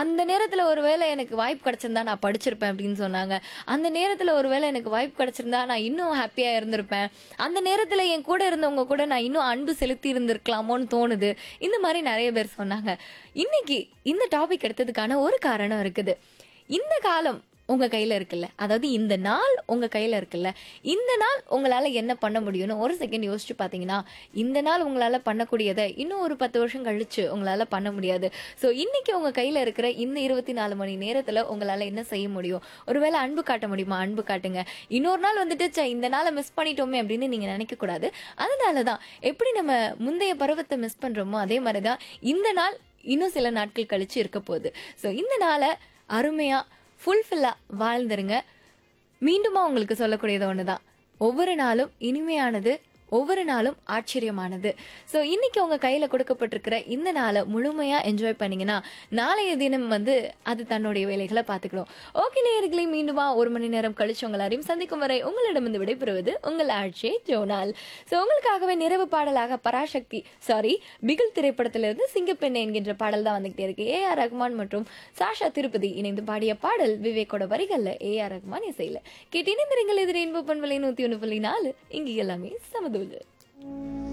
அந்த நேரத்துல ஒருவேளை எனக்கு வாய்ப்பு கிடைச்சிருந்தா நான் படிச்சிருப்பேன் அப்படின்னு சொன்னாங்க அந்த நேரத்துல ஒருவேளை எனக்கு வாய்ப்பு கிடைச்சிருந்தா நான் இன்னும் ஹாப்பியா இருந்திருப்பேன் அந்த நேரத்துல என் கூட இருந்தவங்க கூட நான் இன்னும் அன்பு செலுத்தி இருந்திருக்கலாமோன்னு தோணுது இந்த மாதிரி நிறைய பேர் சொன்னாங்க இன்னைக்கு இந்த டாபிக் எடுத்ததுக்கான ஒரு காரணம் இருக்குது இந்த காலம் உங்க கையில இருக்குல்ல அதாவது இந்த நாள் உங்க கையில இருக்குல்ல இந்த நாள் உங்களால என்ன பண்ண முடியும்னு ஒரு செகண்ட் யோசிச்சு பாத்தீங்கன்னா இந்த நாள் உங்களால பண்ணக்கூடியதை இன்னும் ஒரு பத்து வருஷம் கழிச்சு உங்களால பண்ண முடியாது ஸோ இன்னைக்கு உங்க கையில இருக்கிற இந்த இருபத்தி நாலு மணி நேரத்துல உங்களால என்ன செய்ய முடியும் ஒருவேளை அன்பு காட்ட முடியுமா அன்பு காட்டுங்க இன்னொரு நாள் வந்துட்டு ச்சே, இந்த நாளை மிஸ் பண்ணிட்டோமே அப்படின்னு நீங்க நினைக்க கூடாது அதனாலதான் எப்படி நம்ம முந்தைய பருவத்தை மிஸ் பண்றோமோ அதே மாதிரிதான் இந்த நாள் இன்னும் சில நாட்கள் கழிச்சு இருக்க போகுது ஸோ இந்த நாளை அருமையா ஃபுல்ஃபில்லாக வாழ்ந்துருங்க மீண்டுமா உங்களுக்கு சொல்லக்கூடியது ஒன்று தான் ஒவ்வொரு நாளும் இனிமையானது ஒவ்வொரு நாளும் ஆச்சரியமானது ஸோ இன்னைக்கு உங்க கையில கொடுக்கப்பட்டிருக்கிற இந்த நாளை முழுமையா என்ஜாய் பண்ணீங்கன்னா நாளைய தினம் வந்து அது தன்னுடைய வேலைகளை பார்த்துக்கணும் ஓகே நேயர்களே மீண்டுமா ஒரு மணி நேரம் கழிச்சு உங்கள் எல்லாரையும் சந்திக்கும் வரை உங்களிடமிருந்து விடைபெறுவது உங்கள் ஆட்சியை ஜோனால் ஸோ உங்களுக்காகவே நிறைவு பாடலாக பராசக்தி சாரி பிகில் திரைப்படத்திலிருந்து சிங்கப்பெண் என்கின்ற பாடல் தான் வந்துகிட்டே இருக்கு ஏ ஆர் ரஹ்மான் மற்றும் சாஷா திருப்பதி இணைந்து பாடிய பாடல் விவேக்கோட வரிகள்ல ஏ ஆர் ரஹ்மான் இசையில கேட்டு இணைந்திருங்கள் எதிரே இன்ப பண்பலை நூத்தி ஒன்று புள்ளி நாலு இங்கு எல்லாமே சமதூலு